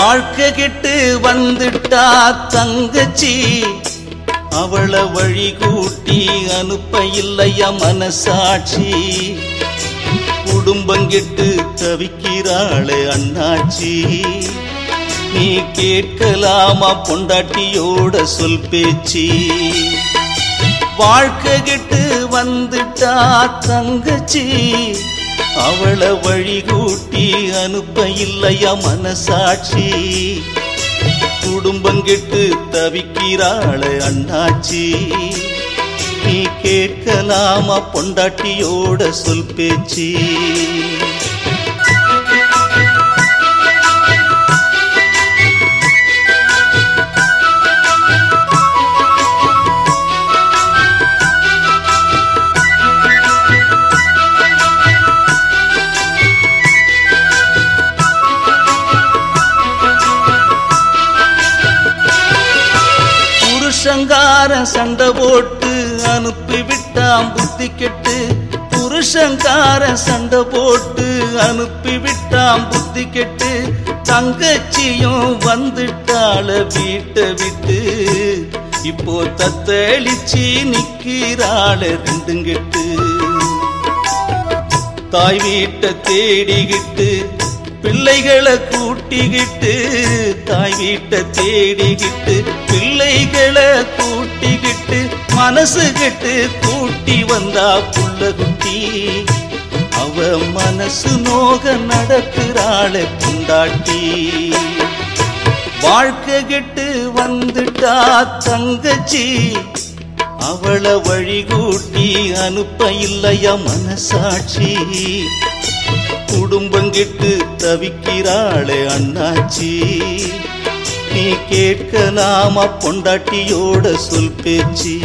வாழ்க்கை கெட்டு வந்துட்டா தங்கச்சி அவளை வழி கூட்டி அனுப்ப இல்லையா மனசாட்சி குடும்பம் கெட்டு தவிக்கிறாளே அண்ணாச்சி நீ கேட்கலாமா பொண்டாட்டியோட சொல் பேச்சி வாழ்க்கை கெட்டு வந்துட்டா தங்கச்சி அவளை வழி கூட்டி அனுப்ப இல்லையா மனசாட்சி குடும்பம் கெட்டு தவிக்கிறாளே அண்ணாச்சி நீ கேட்கலாமா பொண்டாட்டியோட சொல் பேச்சி புருஷங்கார சண்டை போட்டு அனுப்பி விட்டான் புத்தி கெட்டு புருஷங்கார சண்டை போட்டு அனுப்பி விட்டான் புத்தி கெட்டு தங்கச்சியும் வந்துட்டாள வீட்டை விட்டு இப்போ தத்தளிச்சு நிக்கிறாள ரெண்டும் கெட்டு தாய் வீட்டை தேடிக்கிட்டு பிள்ளைகளை கூட்டிக்கிட்டு தாய் வீட்டை தேடிக்கிட்டு பிள்ளைகளை கூட்டிக்கிட்டு மனசு கெட்டு கூட்டி வந்தா புள்ள குட்டி அவ மனசு நோக நடக்கிறாளே புண்டாட்டி வாழ்க்கை கெட்டு வந்துட்டா தங்கச்சி அவளை வழி கூட்டி அனுப்ப இல்லையா மனசாட்சி குடும்பம் கெட்டு தவிக்கிறாளே அண்ணாச்சி நீ கேட்கலாமா பொண்டாட்டியோட சொல் பேச்சி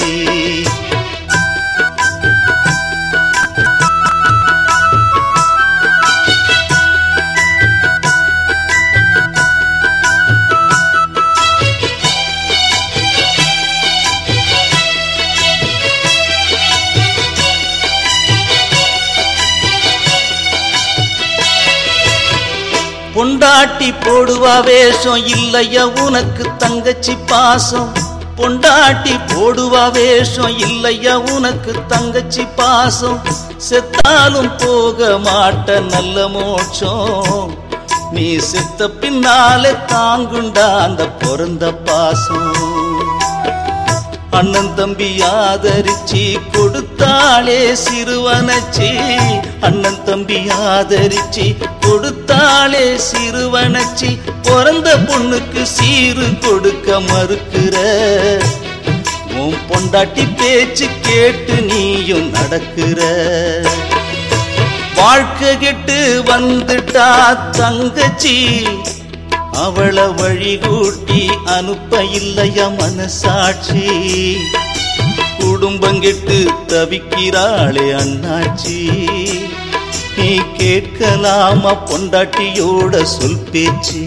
பொண்டாட்டி போடுவா வேஷம் இல்லையா உனக்கு தங்கச்சி பாசம் பொண்டாட்டி போடுவா வேஷம் இல்லையா உனக்கு தங்கச்சி பாசம் செத்தாலும் போக மாட்ட நல்ல மோட்சம் நீ செத்த பின்னாலே தாங்குண்டா அந்த பிறந்த பாசம் அண்ணன் தம்பி ஆதரிச்சு கொடுத்தாளே சிறுவனச்சி அண்ணன் தம்பி ஆதரிச்சு கொடுத்தாளே சிறுவனச்சி பிறந்த பொண்ணுக்கு சீரு கொடுக்க மறுக்கிற உன் பொண்டாட்டி பேச்சு கேட்டு நீயும் நடக்கிற வாழ்க்கை கெட்டு வந்துட்டா தங்கச்சி அவளை வழி கூட்டி அனுப்ப இல்லையா மனசாட்சி குடும்பம் கெட்டு தவிக்கிறாளே அண்ணாச்சி நீ கேட்கலாமா பொண்டாட்டியோட சொல் பேச்சு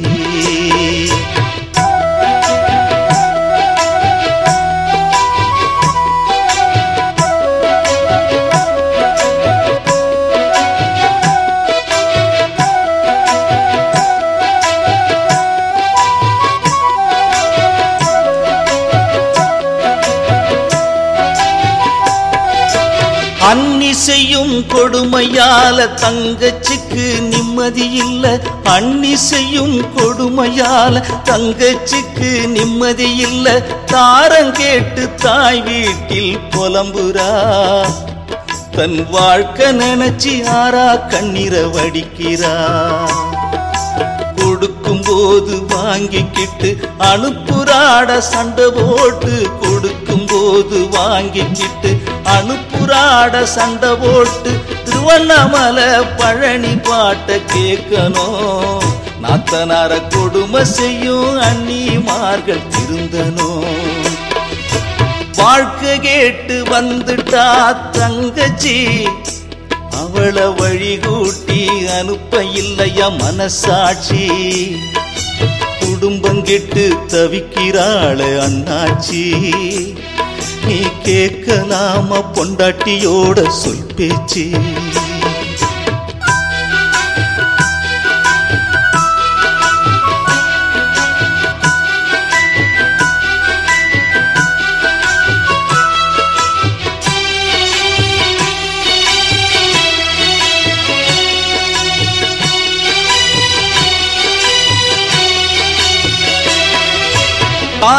அன்னி செய்யும் கொடுமையால தங்கச்சிக்கு நிம்மதி இல்ல அன்னி செய்யும் கொடுமையால தங்கச்சிக்கு நிம்மதி இல்ல தாரம் கேட்டு தாய் வீட்டில் புலம்புறா தன் வாழ்க்கை நினைச்சு ஆறா கண்ணீரை வடிக்கிறா கொடுக்கும் போது வாங்கிக்கிட்டு அனுப்புறாட சண்டை போட்டு கொடுக்கும் போது வாங்கிக்கிட்டு அனுப்புறாட சண்டை போட்டு திருவண்ணாமலை பழனி பாட்டை கேட்கணும் நாத்தனார கொடுமை செய்யும் அன்னிமார்கள் திருந்தனும் வாழ்க்கை கேட்டு வந்துட்டா தங்கச்சி அவளை வழி கூட்டி அனுப்ப இல்லையா மனசாட்சி குடும்பம் கெட்டு தவிக்கிறாளே அண்ணாச்சி நீ கேட்கலாமா பொண்டாட்டியோட சொல் பேச்சு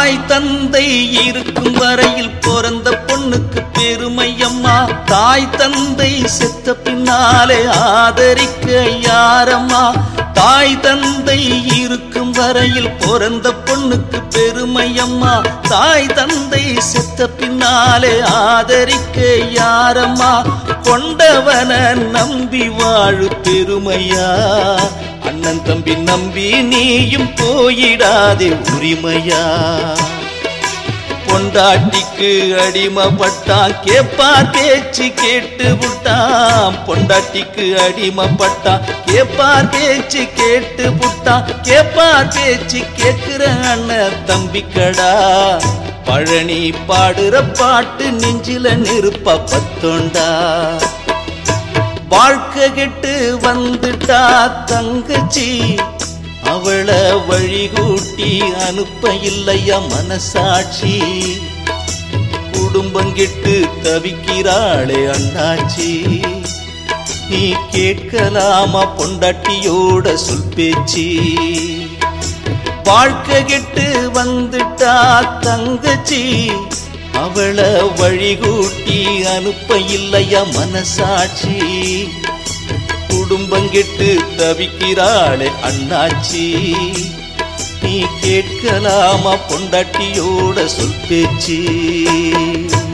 தாய் தந்தை இருக்கும் வரையில் பிறந்த பொண்ணுக்கு பெருமை அம்மா தாய் தந்தை செத்த பின்னாலே ஆதரிக்க யாரம்மா தாய் தந்தை இருக்கும் வரையில் பிறந்த பொண்ணுக்கு பெருமை அம்மா தாய் தந்தை செத்த பின்னாலே ஆதரிக்க யாரம்மா கொண்டவன நம்பி வாழு பெருமையா அண்ணன் தம்பி நம்பி நீயும் போயிடாதே உரிமையா பொண்டாட்டிக்கு அடிமைப்பட்டான் கேப்பார் பேச்சு கேட்டு விட்டான் பொண்டாட்டிக்கு அடிமைப்பட்டான் கேப்பார் பேச்சு கேட்டு விட்டான் கேப்பார் பேச்சு கேட்கிற அண்ணன் தம்பிக்கடா பழனி பாடுற பாட்டு நெஞ்சில நெருப்ப பத்தோண்டா வாழ்க்கை கெட்டு வந்துட்டா தங்கச்சி அவளை வழிகூட்டி அனுப்ப இல்லையா மனசாட்சி குடும்பம் கெட்டு தவிக்கிறாளே அண்ணாச்சி நீ கேட்கலாமா பொண்டாட்டியோட சொல் பேச்சு வாழ்க்கை கெட்டு வந்துட்டா தங்கச்சி அவளை வழிகூட்டி அனுப்ப இல்லையா மனசாட்சி குடும்பம் கெட்டு தவிக்கிறாளே அண்ணாச்சி நீ கேட்கலாமா பொண்டாட்டியோட சொல் பேச்சு